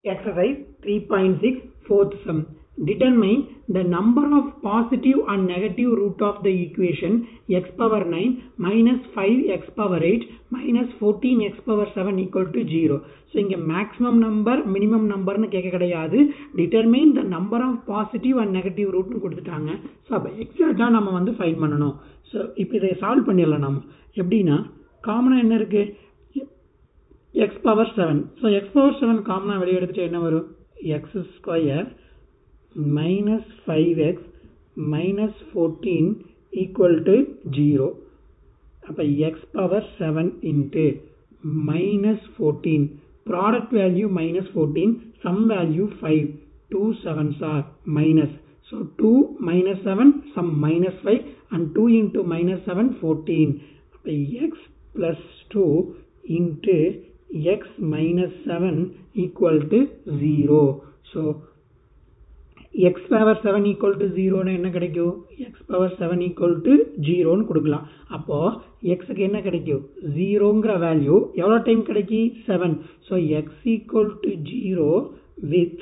Exercise 3.6 fourth sum. Determine the number of positive and negative root of the equation x power 9 minus 5x power 8 minus 14x power 7 equal to 0. So இங்கே maximum number minimum நம்பர்னு கேட்க கிடையாது determine the number of positive and negative ரூட்னு கொடுத்துட்டாங்க so அப்போ எக்ஸாக்டாக நம்ம வந்து ஃபைன் பண்ணணும் ஸோ இப்போ இதை சால்வ் பண்ணிடலாம் நம்ம எப்படின்னா காமனாக என்ன இருக்குது X power seven so X power seven காமனாக வெளியே எடுத்துட்டு என்ன வரும் X square minus five X minus fourteen equal to zero அப்போ X power seven into minus fourteen product value minus fourteen sum value five two sevens are minus so two minus seven sum minus five and two into minus seven fourteen அப்போ X plus two into x minus 7 equal to 0. So, x power 7 equal to 0 என்ன கிடைக்கும் x power 7 equal to 0 கொடுக்கலாம் அப்போ x க்கு என்ன கிடைக்கும் 0ங்கிற value எவ்வளோ டைம் கிடைக்கி 7 so x equal to 0 with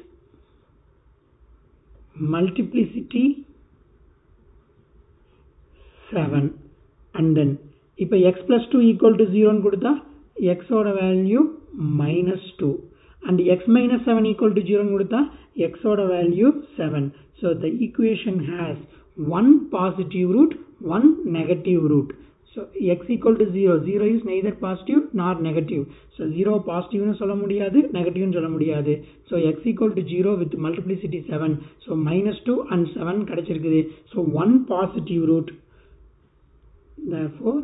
multiplicity 7 and then இப்போ x plus 2 equal to 0 கொடுத்தா x ஓட value minus two and X minus seven equal to ஜீரோன்னு கொடுத்தா x ஓட value seven so the equation has one positive root one negative root so X equal to zero zero is neither positive nor negative so zero பாசிட்டிவ்னு சொல்ல முடியாது நெகட்டிவ்னு சொல்ல முடியாது so X equal to zero with multiplicity seven so minus two and seven கிடைச்சிருக்குது so one positive root therefore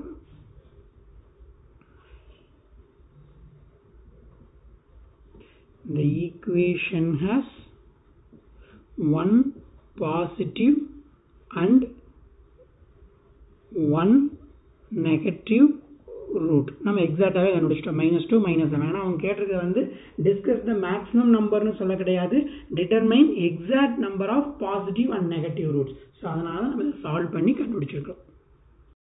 the equation has one positive and one negative root நம்ம எக்ஸாக்டாகவே கண்டுபிடிச்சிட்டோம் மைனஸ் டூ மைனஸ் செவன் ஏன்னா அவங்க கேட்டிருக்கிறது வந்து discuss the maximum நம்பர்னு சொல்ல கிடையாது determine exact number of positive and negative roots so அதனால நம்ம சால்வ் பண்ணி கண்டுபிடிச்சிருக்கோம்